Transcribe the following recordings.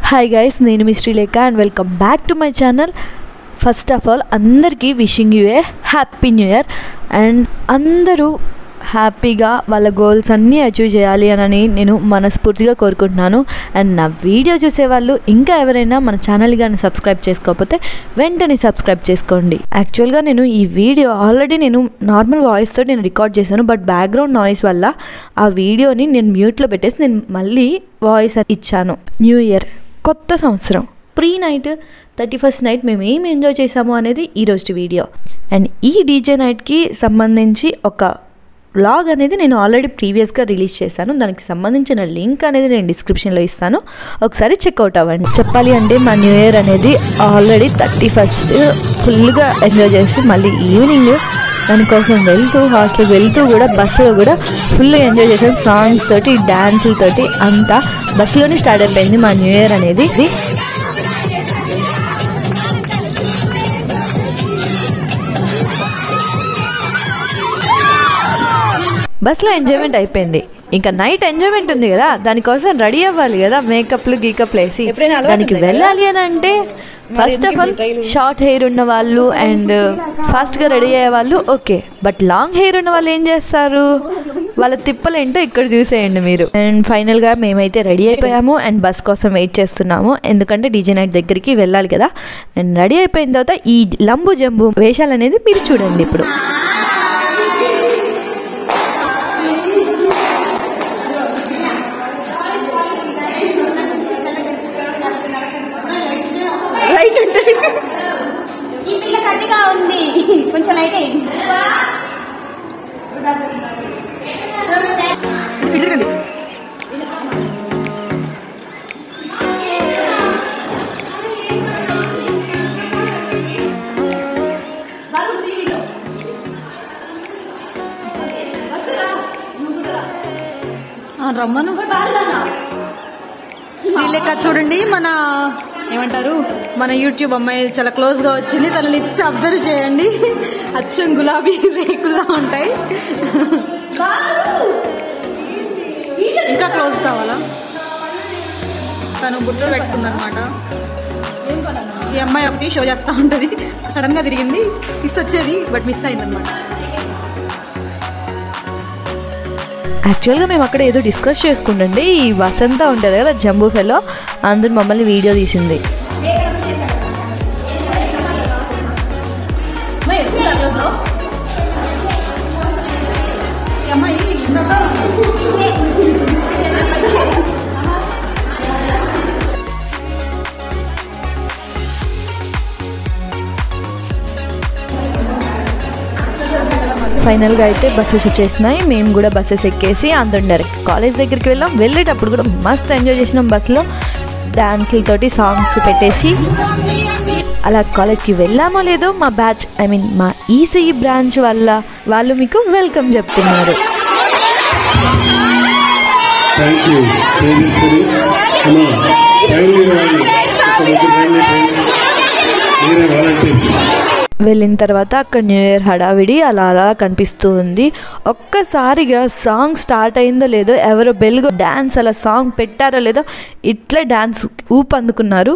hi guys నేను మీ Srilekha and welcome back to my channel first of all అందరికీ wishing you a happy new year and అందరూ హ్యాపీగా వాళ్ళ గోల్స్ అన్నీ అచీవ్ చేయాలి అని నేను మనస్ఫూర్తిగా కోరుకుంటున్నాను అండ్ నా వీడియో చూసేవాళ్ళు ఇంకా ఎవరైనా మన ఛానల్ కానీ సబ్స్క్రైబ్ చేసుకోకపోతే వెంటనే సబ్స్క్రైబ్ చేసుకోండి యాక్చువల్గా నేను ఈ వీడియో ఆల్రెడీ నేను నార్మల్ వాయిస్తో నేను రికార్డ్ చేశాను బట్ బ్యాక్గ్రౌండ్ నాయిస్ వల్ల ఆ వీడియోని నేను మ్యూట్లో పెట్టేసి నేను మళ్ళీ వాయిస్ ఇచ్చాను న్యూ ఇయర్ కొత్త సంవత్సరం pre night thirty first night మేము ఏం ఎంజాయ్ చేసాము అనేది ఈరోజు వీడియో అండ్ ఈ డీజే నైట్కి సంబంధించి ఒక వ్లాగ్ అనేది నేను ఆల్రెడీ ప్రీవియస్గా రిలీజ్ చేశాను దానికి సంబంధించిన లింక్ అనేది నేను డిస్క్రిప్షన్లో ఇస్తాను ఒకసారి చెక్అవుట్ అవ్వండి చెప్పాలి అంటే మా న్యూ ఇయర్ అనేది ఆల్రెడీ థర్టీ ఫస్ట్ ఫుల్గా ఎంజాయ్ చేసి మళ్ళీ ఈవినింగ్ దానికోసం వెళ్తూ హాస్టల్కి వెళ్తూ కూడా బస్సులో కూడా ఫుల్గా ఎంజాయ్ చేసాను సాంగ్స్ తోటి డ్యాన్సులతోటి అంతా బస్సులోనే స్టార్ట్ అయిపోయింది మా న్యూ ఇయర్ అనేది ఇది బస్లో ఎంజాయ్మెంట్ అయిపోయింది ఇంకా నైట్ ఎంజాయ్మెంట్ ఉంది కదా దానికోసం రెడీ అవ్వాలి కదా మేకప్లు గీకప్లు వేసి దానికి వెళ్ళాలి అని అంటే first of all short hair ఉన్న వాళ్ళు అండ్ ఫాస్ట్గా రెడీ అయ్యే వాళ్ళు ఓకే బట్ లాంగ్ హెయిర్ ఉన్న వాళ్ళు ఏం చేస్తారు వాళ్ళ తిప్పలేంటో ఇక్కడ చూసేయండి మీరు అండ్ ఫైనల్గా మేమైతే రెడీ అయిపోయాము అండ్ బస్ కోసం వెయిట్ చేస్తున్నాము ఎందుకంటే డీజే నైట్ దగ్గరికి వెళ్ళాలి కదా అండ్ రెడీ అయిపోయిన తర్వాత ఈ లంబు జంబు వేషాలు అనేది మీరు చూడండి ఇప్పుడు రైట్ ఉంటుంది ఈ పిల్ల కట్టిగా ఉంది కొంచెం లైట్ అయ్యింది ఆ, రమ్మను శ్రీలేఖ చూడండి మన ఏమంటారు మన యూట్యూబ్ అమ్మాయి చాలా క్లోజ్ గా వచ్చింది తన లిప్స్ అబ్జర్వ్ చేయండి అచ్చం గులాబీ రేకుల్లా ఉంటాయి ఇంకా క్లోజ్ కావాలా తను బుట్టలు పెట్టుకుందనమాట ఈ అమ్మాయి ఒకటి షో చేస్తూ ఉంటుంది సడన్ గా తిరిగింది మిస్ వచ్చేది బట్ మిస్ అయిందనమాట యాక్చువల్గా మేము అక్కడ ఏదో డిస్కస్ చేసుకుంటుండే ఈ వసంత ఉంటుంది కదా జంబూ ఫెలో అందరు మమ్మల్ని వీడియో తీసింది ఈ అమ్మాయి ఇందాక ఫైనల్గా అయితే బస్సెస్ వచ్చేసినాయి మేము కూడా బస్సెస్ ఎక్కేసి అందరం డైరెక్ట్ కాలేజ్ దగ్గరికి వెళ్ళాం వెళ్ళేటప్పుడు కూడా మస్తు ఎంజాయ్ చేసినాం బస్సులో డాన్సులతోటి సాంగ్స్ పెట్టేసి అలా కాలేజ్కి వెళ్ళామో లేదో మా బ్యాచ్ ఐ మీన్ మా ఈసీఈ బ్రాంచ్ వల్ల వాళ్ళు మీకు వెల్కమ్ చెప్తున్నారు థ్యాంక్ యూ తేజస్వరి అమ్మా ఫ్యామిలీ వాళ్ళు ఒక ముగ్గురు ఫ్యామిలీ మీరే వాలంటీర్స్ వెళ్ళిన తర్వాత అక్కడ న్యూ ఇయర్ హడావిడి అలా అలా కనిపిస్తూ ఉంది ఒక్కసారిగా సాంగ్ స్టార్ట్ అయిందో లేదో ఎవరో బెలుగు డ్యాన్స్ అలా సాంగ్ పెట్టారో లేదో ఇట్లా డ్యాన్స్ ఊపు అందుకున్నారు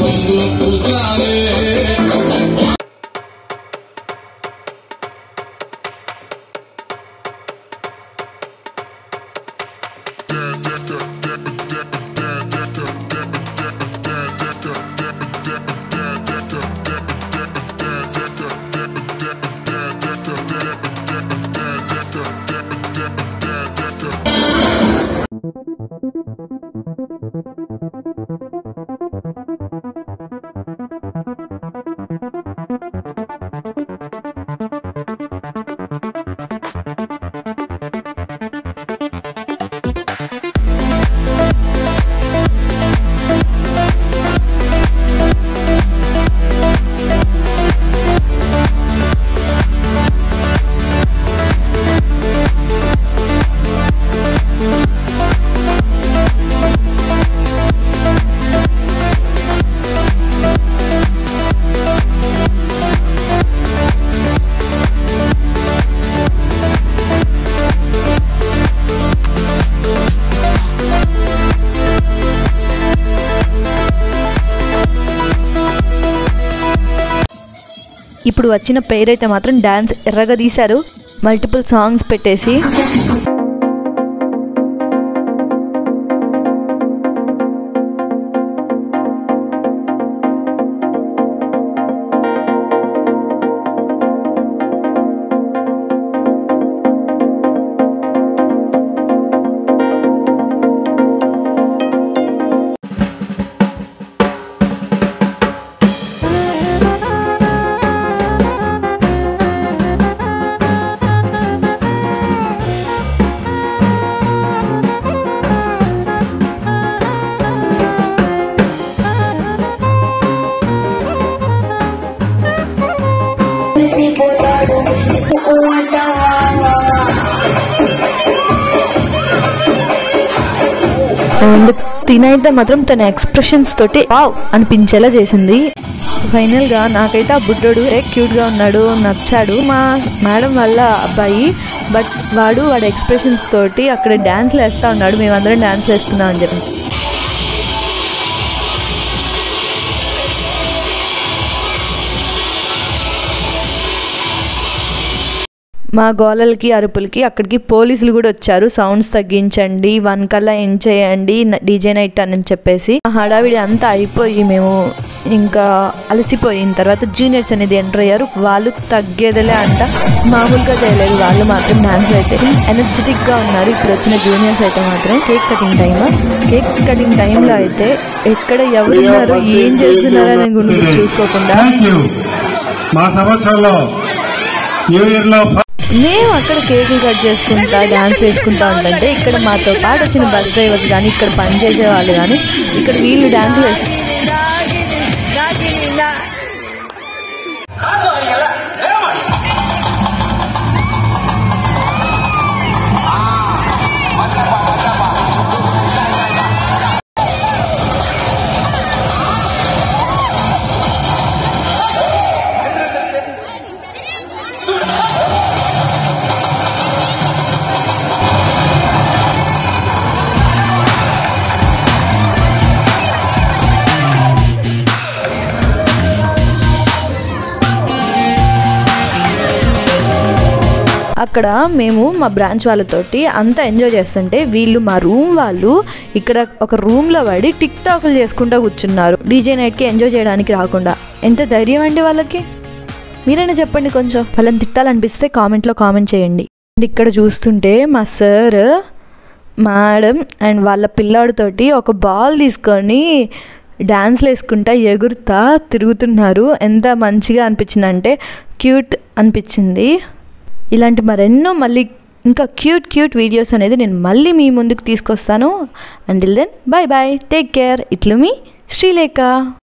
ఇప్పుడు వచ్చిన పేరైతే మాత్రం డ్యాన్స్ ఎర్రగా తీశారు మల్టిపుల్ సాంగ్స్ పెట్టేసి అండ్ తినైతే మాత్రం తన ఎక్స్ప్రెషన్స్ తోటి వావ్ అనిపించేలా చేసింది ఫైనల్గా నాకైతే ఆ బుడ్డోడు క్యూట్గా ఉన్నాడు నచ్చాడు మా మేడం వాళ్ళ అబ్బాయి బట్ వాడు వాడి ఎక్స్ప్రెషన్స్ తోటి అక్కడ డ్యాన్స్లు వేస్తూ ఉన్నాడు మేమందరం డ్యాన్స్లు వేస్తున్నాం అని చెప్పి మా గోలలకి అరుపులకి అక్కడికి పోలీసులు కూడా వచ్చారు సౌండ్స్ తగ్గించండి వన్ కల్లా ఎండ్ చేయండి డీజే నైట్ అని చెప్పేసి ఆ హడావిడి అంతా అయిపోయి మేము ఇంకా అలసిపోయిన తర్వాత జూనియర్స్ అనేది ఎంటర్ అయ్యారు వాళ్ళు తగ్గేదిలే అంట మామూలుగా చేయలేదు వాళ్ళు మాత్రం డాన్స్ అయితే ఎనర్జెటిక్ గా ఉన్నారు ఇప్పుడు వచ్చిన జూనియర్స్ అయితే మాత్రం cake cutting time cake cutting టైంలో అయితే ఎక్కడ ఎవరున్నారు ఏం చేస్తున్నారని గురించి చూసుకోకుండా థ్యాంక్ యూ మా సంవత్సరంలో న్యూ ఇయర్ లో మేము అక్కడ కేకులు కట్ చేసుకుంటా డాన్స్ వేసుకుంటా ఉంటుంటే ఇక్కడ మాతో పాటు వచ్చిన బస్ డ్రైవర్స్ కానీ ఇక్కడ పని చేసే వాళ్ళు కానీ ఇక్కడ వీళ్ళు డాన్స్ వేసు అక్కడ మేము మా బ్రాంచ్ వాళ్ళతోటి అంతా ఎంజాయ్ చేస్తుంటే వీళ్ళు మా రూమ్ వాళ్ళు ఇక్కడ ఒక రూమ్లో పడి టిక్ టాక్లు చేసుకుంటూ కూర్చున్నారు డీజే నైట్కి ఎంజాయ్ చేయడానికి రాకుండా ఎంత ధైర్యం అండి వాళ్ళకి మీరైనా చెప్పండి కొంచెం వాళ్ళని తిట్టాలనిపిస్తే కామెంట్లో కామెంట్ చేయండి అండ్ ఇక్కడ చూస్తుంటే మా సార్ మేడం అండ్ వాళ్ళ పిల్లాడితోటి ఒక బాల్ తీసుకొని డ్యాన్స్లు వేసుకుంటా ఎగురుతా తిరుగుతున్నారు ఎంత మంచిగా అనిపించిందంటే క్యూట్ అనిపించింది ఇలాంటి మరెన్నో మళ్ళీ ఇంకా క్యూట్ క్యూట్ వీడియోస్ అనేది నేను మళ్ళీ మీ ముందుకు తీసుకొస్తాను until then bye bye take care ఇట్లు మీ శ్రీలేఖ